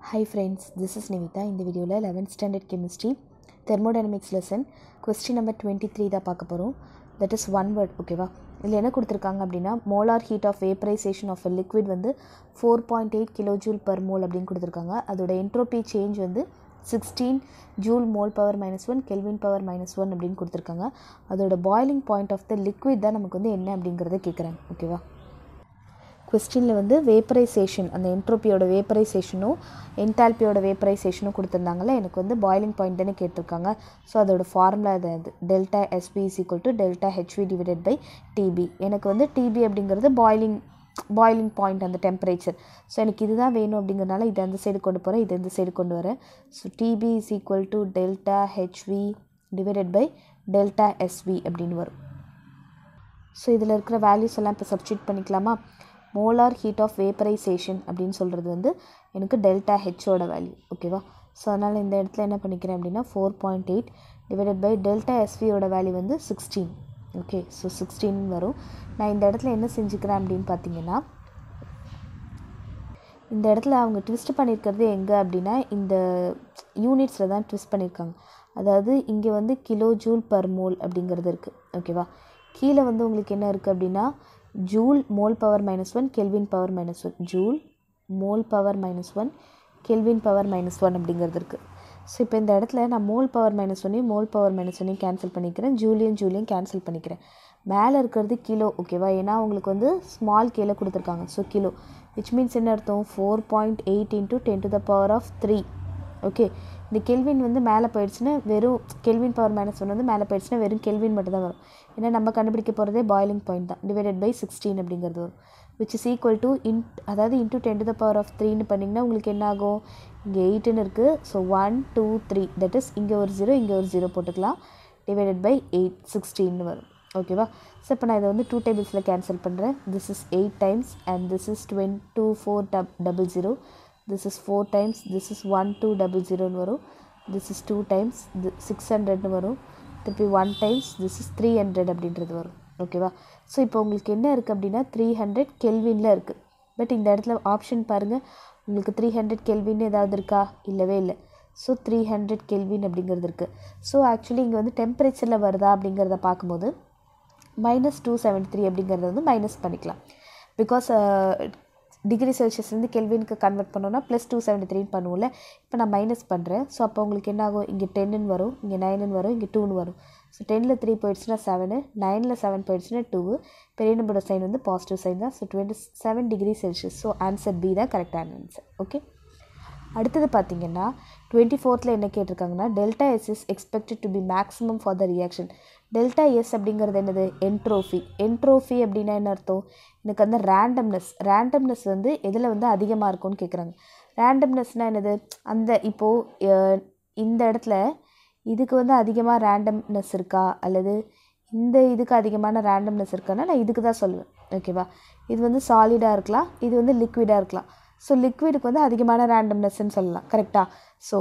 hi friends this is Nivitha இந்த வீடியோவில் eleventh standard chemistry thermodynamics lesson question number twenty three தான் பார்க்க போகிறோம் தட் இஸ் ஒன் வேர்ட் ஓகேவா இதில் என்ன கொடுத்துருக்காங்க அப்படின்னா molar heat of vaporization of a liquid வந்து four point eight kilo joule per mole அப்படின்னு கொடுத்துருக்காங்க அதோட என்ட்ரோபி சேஞ்ச் வந்து sixteen joule mole power minus one kelvin power minus one அப்படின்னு கொடுத்துருக்காங்க அதோட boiling point of the liquid தான் நமக்கு வந்து என்ன அப்படிங்கிறத கேட்குறாங்க ஓகேவா கொஸ்டினில் வந்து வேப்பரைசேஷன் அந்த என்ட்ரோப்பியோட வேப்பரைசேஷனும் என்டால்பியோட வேப்பரைசேஷனும் கொடுத்துருந்தாங்கல்ல எனக்கு வந்து பாய்லிங் பாயிண்ட் தானே கேட்டிருக்காங்க ஸோ அதோட ஃபார்முலா இது அது delta SP is equal to delta HV divided by TB எனக்கு வந்து டிபி அப்படிங்கிறது பாய்லிங் பாய்லிங் பாயிண்ட் அந்த டெம்பரேச்சர் ஸோ எனக்கு இதுதான் வேணும் அப்படிங்கிறனால இதை அந்த சைடு கொண்டு போகிறேன் இதை இந்த சைடு கொண்டு வரேன் so TB is equal to delta HV divided by delta SV அப்படின்னு வரும் ஸோ இதில் இருக்கிற வேல்யூஸ் எல்லாம் இப்போ சப்ஸ்டியூட் பண்ணிக்கலாமா மோலார் ஹீட் ஆஃப் வேப்பரைசேஷன் அப்படின்னு சொல்கிறது வந்து எனக்கு டெல்டா ஹெச்சோட வேல்யூ ஓகேவா ஸோ அதனால் இந்த இடத்துல என்ன பண்ணிக்கிறேன் அப்படின்னா four point eight divided by delta எஸ்வியோட வேல்யூ வந்து சிக்ஸ்டீன் ஓகே ஸோ சிக்ஸ்டீன் வரும் நான் இந்த இடத்துல என்ன செஞ்சுக்கிறேன் அப்படின்னு பார்த்தீங்கன்னா இந்த இடத்துல அவங்க ட்விஸ்ட் பண்ணியிருக்கிறது எங்கே அப்படின்னா இந்த யூனிட்ஸில் தான் ட்விஸ்ட் பண்ணியிருக்காங்க அதாவது இங்கே வந்து கிலோ ஜூல் பர் மோல் அப்படிங்கிறது இருக்குது ஓகேவா கீழே வந்து உங்களுக்கு என்ன இருக்குது அப்படின்னா joule mole power minus one kelvin power minus one joule mole power minus one kelvin power minus one அப்படிங்கிறது இருக்குது ஸோ இப்போ இந்த இடத்துல நான் மோல் பவர் மைனஸ் ஒன்னையும் மோல் பவர் மைனஸ் ஒன்னையும் கேன்சல் பண்ணிக்கிறேன் ஜூலியும் ஜூலியும் கேன்சல் பண்ணிக்கிறேன் மேலே இருக்கிறது கிலோ ஓகேவா ஏன்னா உங்களுக்கு வந்து ஸ்மால் கீழே கொடுத்துருக்காங்க ஸோ கிலோ விச் மீன்ஸ் என்ன அர்த்தம் four point eight into ten to the power of three okay இந்த கெல்வின் வந்து மேலே போயிடுச்சுன்னா வெறும் கெல்வின் பவர் மைனஸ் ஒன் வந்து மேலே போயிடுச்சுன்னா வெறும் கெல்வின் மட்டும் தான் வரும் ஏன்னா நம்ம கண்டுபிடிக்க போகிறதே பாய்லிங் பாயிண்ட் தான் டிவைடட் பை சிக்ஸ்டீன் அப்படிங்கிறது வரும் which is equal to in அதாவது into ten to the power of த்ரீன்னு பண்ணிங்கன்னா உங்களுக்கு என்ன ஆகும் இங்கே எயிட்டுன்னு இருக்குது so one two three that is இங்கே ஒரு ஜீரோ இங்கே ஒரு ஜீரோ போட்டுக்கலாம் டிவைடட் பை எயிட் சிக்ஸ்டீன்னு வரும் ஓகேவா ஸோ இப்போ நான் இதை வந்து டூ டேபிள்ஸில் கேன்சல் பண்ணுறேன் this is eight times and this is twen two four dub double zero this is four times this is one two double zero வரும் this is two times six ஹண்ட்ரட்னு வரும் திருப்பி one times this is three hundred அப்படின்றது வரும் ஓகேவா so இப்போ உங்களுக்கு என்ன இருக்குது அப்படின்னா த்ரீ ஹண்ட்ரட் கெல்வினில் இருக்குது பட் இந்த இடத்துல ஆப்ஷன் பாருங்கள் உங்களுக்கு த்ரீ ஹண்ட்ரட் கெல்வின் ஏதாவது இருக்கா இல்லவே இல்லை ஸோ த்ரீ ஹண்ட்ரட் கெல்வின் அப்படிங்கிறது இருக்குது ஸோ ஆக்சுவலி இங்கே வந்து டெம்பரேச்சரில் வருதா அப்படிங்கிறத பார்க்கும்போது மைனஸ் டூ செவன்ட்டி த்ரீ அப்படிங்கிறத வந்து மைனஸ் பண்ணிக்கலாம் பிகாஸ் டிகிரி செல்சியஸ்லேருந்து கெல்வினுக்கு கன்வெர்ட் பண்ணோன்னா ப்ளஸ் டூ செவன்ட்டி த்ரீன்னு பண்ணுவோம்ல இப்போ நான் மைனஸ் பண்ணுறேன் ஸோ அப்போ உங்களுக்கு என்ன ஆகும் இங்கே டென்னு வரும் இங்கே நைனுன்னு வரும் இங்கே டூன்னு வரும் ஸோ டெனில் த்ரீ போயிடுச்சுன்னா செவனு நைனில் செவன் போயிடுச்சுன்னா டூ பெரிய நம்பரோட சைன் வந்து பாசிட்டிவ் சைன் தான் so twenty seven degree celsius so answer B தான் கரெக்டான ஆன்சர் ஓகே அடுத்தது பார்த்தீங்கன்னா டுவெண்ட்டி ஃபோர்த்தில் என்ன கேட்டிருக்காங்கன்னா delta S is expected to be maximum for the reaction delta S அப்படிங்கிறது என்னது என்ட்ரோஃபி என்ட்ரோஃபி அப்படின்னா என்ன அர்த்தம் எனக்கு வந்து ரேண்டம்னஸ் ரேண்டம்னஸ் வந்து எதில் வந்து அதிகமாக இருக்கும்னு கேட்குறாங்க ரேண்டம்னஸ்னால் என்னது அந்த இப்போது இந்த இடத்துல இதுக்கு வந்து அதிகமாக ரேண்டம்னஸ் இருக்கா அல்லது இந்த இதுக்கு அதிகமான ரேண்டம்னஸ் இருக்கான்னா நான் இதுக்கு தான் சொல்லுவேன் ஓகேவா இது வந்து சாலிடாக இருக்கலாம் இது வந்து லிக்விடாக இருக்கலாம் ஸோ லிக்விடுக்கு வந்து அதிகமான ரேண்டம்னஸ்ன்னு சொல்லலாம் கரெக்டாக ஸோ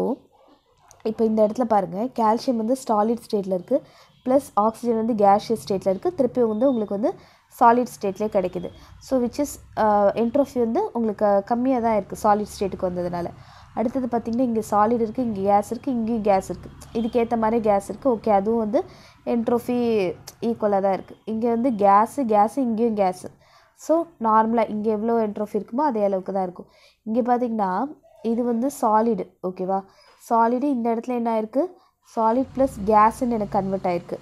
இப்போ இந்த இடத்துல பாருங்கள் கால்சியம் வந்து சாலிட் ஸ்டேட்டில் இருக்குது ப்ளஸ் ஆக்சிஜன் வந்து கேஷியஸ் ஸ்டேட்டில் இருக்குது திருப்பி வந்து உங்களுக்கு வந்து சாலிட் ஸ்டேட்லேயே கிடைக்குது ஸோ விச் இஸ் என்ட்ரோஃபி வந்து உங்களுக்கு கம்மியாக தான் இருக்குது சாலிட் ஸ்டேட்டுக்கு வந்ததுனால அடுத்தது பார்த்திங்கன்னா இங்கே சாலிட் இருக்குது இங்கே கேஸ் இருக்குது இங்கேயும் கேஸ் இருக்குது இதுக்கேற்ற மாதிரி கேஸ் இருக்குது ஓகே அதுவும் வந்து என்ட்ரோஃபி ஈக்குவலாக தான் இருக்குது இங்கே வந்து கேஸு கேஸு இங்கேயும் கேஸு ஸோ நார்மலாக இங்கே எவ்வளோ என்ட்ரோஃபி இருக்குமோ அதே அளவுக்கு தான் இருக்கும் இங்கே பார்த்திங்கன்னா இது வந்து சாலிடு ஓகேவா சாலிடு இந்த இடத்துல என்ன ஆயிருக்கு சாலிட் ப்ளஸ் கேஸுன்னு எனக்கு கன்வெர்ட் ஆயிருக்கு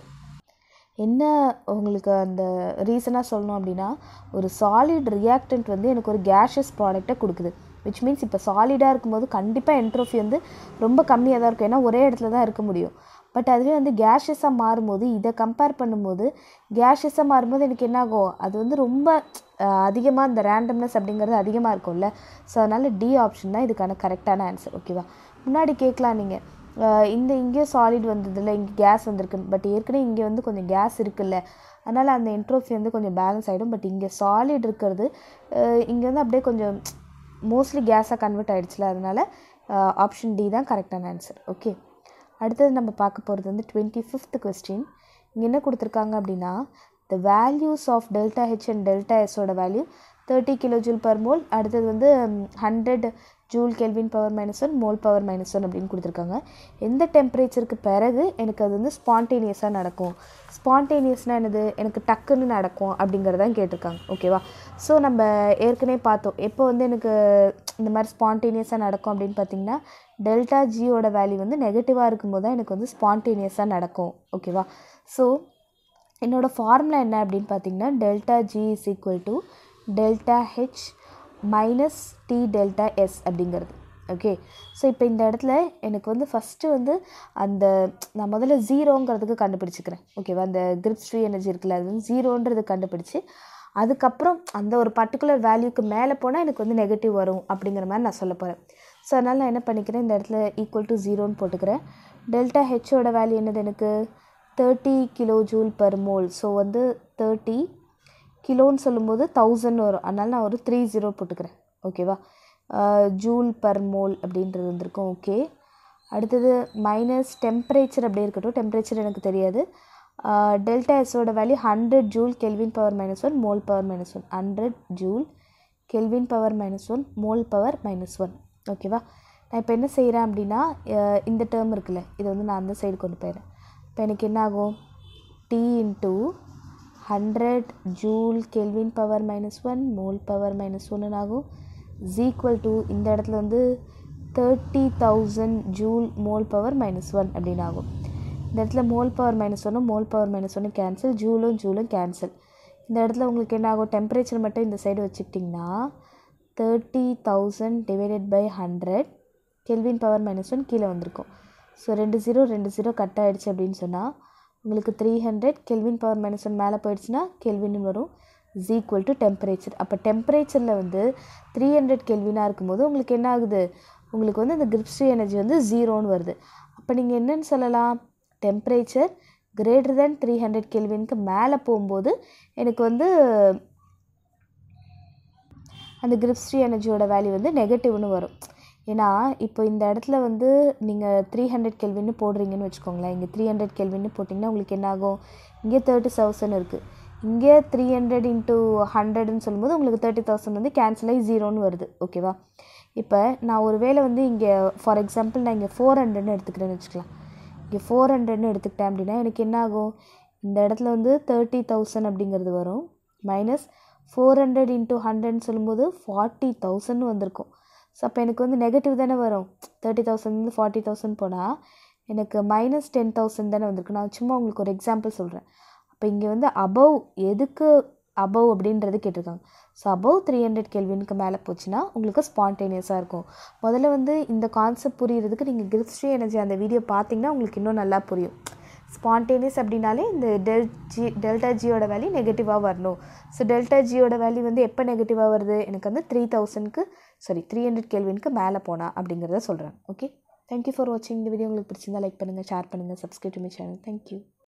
என்ன உங்களுக்கு அந்த ரீசனாக சொல்லணும் அப்படின்னா ஒரு சாலிட் ரியாக்டன்ட் வந்து எனக்கு ஒரு கேஷஸ் ப்ராடக்டை கொடுக்குது விச் மீன்ஸ் இப்போ சாலிடாக இருக்கும்போது கண்டிப்பாக என்ட்ரோஃபி வந்து ரொம்ப கம்மியாக தான் இருக்கும் ஏன்னா ஒரே இடத்துல தான் இருக்க முடியும் பட் அதுவே வந்து கேஷஸாக மாறும்போது இதை கம்பேர் பண்ணும்போது கேஷஸாக மாறும்போது எனக்கு என்ன ஆகும் அது வந்து ரொம்ப அதிகமாக இந்த ரேண்டம்னஸ் அப்படிங்கிறது அதிகமாக இருக்கும்ல ஸோ அதனால் டி ஆப்ஷன் தான் இதுக்கான கரெக்டான ஆன்சர் ஓகேவா முன்னாடி கேட்கலாம் நீங்கள் இந்த இங்கே சாலிட் வந்ததில்ல இங்கே கேஸ் வந்திருக்கு பட் ஏற்கனவே இங்கே வந்து கொஞ்சம் கேஸ் இருக்குல்ல அதனால் அந்த என்ட்ரோஃபி வந்து கொஞ்சம் பேலன்ஸ் ஆகிடும் பட் இங்கே சாலிட் இருக்கிறது இங்கே வந்து அப்படியே கொஞ்சம் மோஸ்ட்லி கேஸாக கன்வெர்ட் ஆகிடுச்சுல அதனால் ஆப்ஷன் டி தான் கரெக்டான ஆன்சர் ஓகே அடுத்தது நம்ம பார்க்க போகிறது வந்து டுவெண்ட்டி ஃபிஃப்த் கொஸ்டின் இங்கே என்ன கொடுத்துருக்காங்க அப்படின்னா the values of delta H and delta எஸோட value thirty kilo joule per mole அடுத்தது வந்து hundred joule kelvin power minus one mole power minus one அப்படின்னு கொடுத்துருக்காங்க எந்த டெம்பரேச்சருக்கு பிறகு எனக்கு அது வந்து ஸ்பான்டேனியஸாக நடக்கும் ஸ்பான்டேனியஸ்னால் என்னது எனக்கு டக்குன்னு நடக்கும் அப்படிங்கிறதான் கேட்டிருக்காங்க ஓகேவா ஸோ நம்ம ஏற்கனவே பார்த்தோம் எப்போ வந்து எனக்கு இந்த மாதிரி ஸ்பான்டேனியஸாக நடக்கும் அப்படின்னு பார்த்தீங்கன்னா டெல்டா ஜியோட வேல்யூ வந்து நெகட்டிவாக இருக்கும்போது தான் எனக்கு வந்து ஸ்பான்டேனியஸாக நடக்கும் ஓகேவா ஸோ என்னோடய ஃபார்முலா என்ன அப்படின்னு பார்த்தீங்கன்னா delta G is equal to delta H minus T delta S அப்படிங்கிறது ஓகே ஸோ இப்போ இந்த இடத்துல எனக்கு வந்து ஃபஸ்ட்டு வந்து அந்த நான் முதல்ல ஜீரோங்கிறதுக்கு கண்டுபிடிச்சிக்கிறேன் ஓகேவா அந்த கிரிப் ஃப்ரீ எனர்ஜி இருக்குல்ல அது வந்து ஜீரோன்றது கண்டுபிடிச்சி அதுக்கப்புறம் அந்த ஒரு பர்டிகுலர் வேல்யூக்கு மேலே போனால் எனக்கு வந்து நெகட்டிவ் வரும் அப்படிங்கிற மாதிரி நான் சொல்ல போகிறேன் ஸோ அதனால் நான் என்ன பண்ணிக்கிறேன் இந்த இடத்துல ஈக்குவல் டு ஜீரோன்னு போட்டுக்கிறேன் டெல்டா ஹெச்சோட வேல்யூ என்னது எனக்கு thirty kilo joule per mole so வந்து தேர்ட்டி கிலோன்னு சொல்லும்போது தௌசண்ட் வரும் அதனால் நான் ஒரு த்ரீ ஜீரோ போட்டுக்கிறேன் ஓகேவா ஜூல் பர் மோல் அப்படின்றது வந்திருக்கும் ஓகே அடுத்தது மைனஸ் டெம்பரேச்சர் அப்படியே இருக்கட்டும் டெம்பரேச்சர் எனக்கு தெரியாது டெல்டா எஸோட value hundred joule kelvin power minus one mole power minus one hundred joule kelvin power minus one mole power minus one ஓகேவா நான் இப்போ என்ன செய்கிறேன் அப்படின்னா இந்த டேர்ம் இருக்குல்ல இதை வந்து நான் அந்த சைடு கொண்டு போயிடுறேன் இப்போ எனக்கு என்ன ஆகும் T into hundred joule kelvin power minus one mole power minus ஒன்னு ஆகும் இஸ் ஈக்குவல் டு இந்த இடத்துல வந்து thirty thousand joule mole power minus one அப்படின்னு ஆகும் இந்த இடத்துல மோல் பவர் மைனஸ் ஒன்னும் மோல் பவர் மைனஸ் ஒன்று கேன்சல் ஜூலும் ஜூலும் கேன்சல் இந்த இடத்துல உங்களுக்கு என்ன ஆகும் டெம்பரேச்சர் மட்டும் இந்த சைடு வச்சுக்கிட்டிங்கன்னா thirty thousand divided by hundred kelvin power minus one கீழே வந்திருக்கும் ஸோ ரெண்டு ஜீரோ ரெண்டு ஜீரோ கட் ஆகிடுச்சு அப்படின்னு சொன்னால் உங்களுக்கு three hundred kelvin power minus one மேலே போயிடுச்சுன்னா கெல்வின் வரும் இஸ் ஈக்குவல் டு டெம்பரேச்சர் அப்போ டெம்பரேச்சரில் வந்து த்ரீ ஹண்ட்ரட் கெல்வினாக இருக்கும்போது உங்களுக்கு என்ன ஆகுது உங்களுக்கு வந்து இந்த கிரிப்ஸ்ட்ரி எனர்ஜி வந்து ஜீரோன்னு வருது அப்போ நீங்கள் என்னன்னு சொல்லலாம் temperature greater than three hundred கெல்வினுக்கு மேலே போகும்போது எனக்கு வந்து அந்த கிரிப்ஸ்ட்ரி எனர்ஜியோட வேல்யூ வந்து நெகட்டிவ்னு வரும் ஏன்னா இப்போ இந்த இடத்துல வந்து நீங்கள் த்ரீ ஹண்ட்ரட் கெல்வின்னு போடுறீங்கன்னு வச்சுக்கோங்களேன் இங்கே த்ரீ ஹண்ட்ரட் கெல்வின்னு போட்டிங்கன்னா உங்களுக்கு என்ன ஆகும் இங்கே தேர்ட்டி தௌசண்ட் இருக்குது இங்கே த்ரீ ஹண்ட்ரட் இன்ட்டு ஹண்ட்ரட்னு சொல்லும்போது உங்களுக்கு தேர்ட்டி தௌசண்ட் வந்து கேன்சல் ஆகி ஜீரோன்னு வருது ஓகேவா இப்போ நான் ஒரு வேளை வந்து இங்கே ஃபார் எக்ஸாம்பிள் நான் இங்கே ஃபோர் ஹண்ட்ரட்னு எடுத்துக்கிறேன்னு வச்சுக்கலாம் இங்கே ஃபோர் ஹண்ட்ரட்னு எடுத்துக்கிட்டேன் அப்படின்னா எனக்கு என்ன ஆகும் இந்த இடத்துல வந்து தேர்ட்டி தௌசண்ட் அப்படிங்கிறது வரும் மைனஸ் ஃபோர் ஹண்ட்ரட் இன்ட்டு ஹண்ட்ரட்னு சொல்லும்போது ஃபார்ட்டி தௌசண்ட் வந்திருக்கும் ஸோ அப்போ எனக்கு வந்து நெகட்டிவ் தானே வரும் தேர்ட்டி தௌசண்ட்லேருந்து ஃபார்ட்டி தௌசண்ட் போனால் எனக்கு மைனஸ் டென் தௌசண்ட் தானே வந்திருக்கு நான் சும்மா உங்களுக்கு ஒரு எக்ஸாம்பிள் சொல்கிறேன் அப்போ இங்கே வந்து அபவ் எதுக்கு அபவ் அப்படின்றது கேட்டிருக்காங்க ஸோ அபவ் த்ரீ ஹண்ட்ரட் கெல்வினுக்கு மேலே போச்சுன்னா உங்களுக்கு ஸ்பான்டேனியஸாக இருக்கும் முதல்ல வந்து இந்த கான்செப்ட் புரியுறதுக்கு நீங்கள் கிரிப்ஸ்ட்ரி எனர்ஜி அந்த வீடியோ பார்த்தீங்கன்னா உங்களுக்கு இன்னும் நல்லா புரியும் ஸ்பான்டேனியஸ் அப்படின்னாலே இந்த டெல் ஜி டெல்டா ஜியோட வேல்யூ நெகட்டிவாக வரணும் ஸோ டெல்டா ஜியோட வேல்யூ வந்து எப்போ நெகட்டிவாக வருது எனக்கு வந்து த்ரீ தௌசண்ட்க்கு சாரி த்ரீ ஹண்ட்ரட் கெல்வினுக்கு மேலே போனால் அப்படிங்கிறத சொல்கிறேன் ஓகே தேங்க்யூ ஃபார் வாட்சிங் இந்த வீடியோ உங்களுக்கு பிடிச்சிருந்தா லைக் பண்ணுங்கள் ஷேர் பண்ணுங்கள் subscribe to my channel thank you